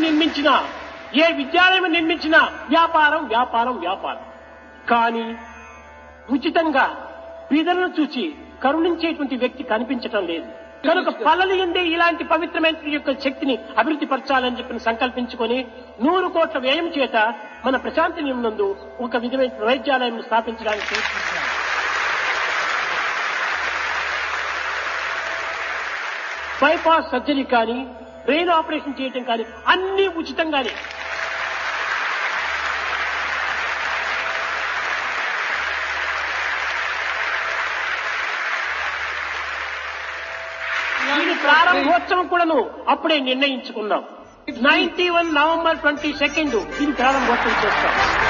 నిర్మించినా ఏ విద్యాలయం నిర్మించినా వ్యాపారం వ్యాపారం వ్యాపారం కానీ ఉచితంగా బీదలను చూచి కరుణించేటువంటి వ్యక్తి కనిపించటం లేదు కనుక పల్లలు ఎందే ఇలాంటి పవిత్రమైన యొక్క శక్తిని అభివృద్ధి పరచాలని చెప్పి సంకల్పించుకొని నూరు కోట్ల వ్యయం చేత మన ప్రశాంతి నందు ఒక విధమైన వైద్యాలయం స్థాపించడానికి ప్రయత్నిస్తున్నాం. బైపాస్ సర్జరీ కానీ బ్రెయిన్ ఆపరేషన్ చేయటం కానీ అన్ని ఉచితంగానే దీని ప్రారంభోత్సవం కూడాను అప్పుడే నిర్ణయించుకున్నాం ninety one November twenty second దీని ప్రారంభోత్సవం చేస్తాం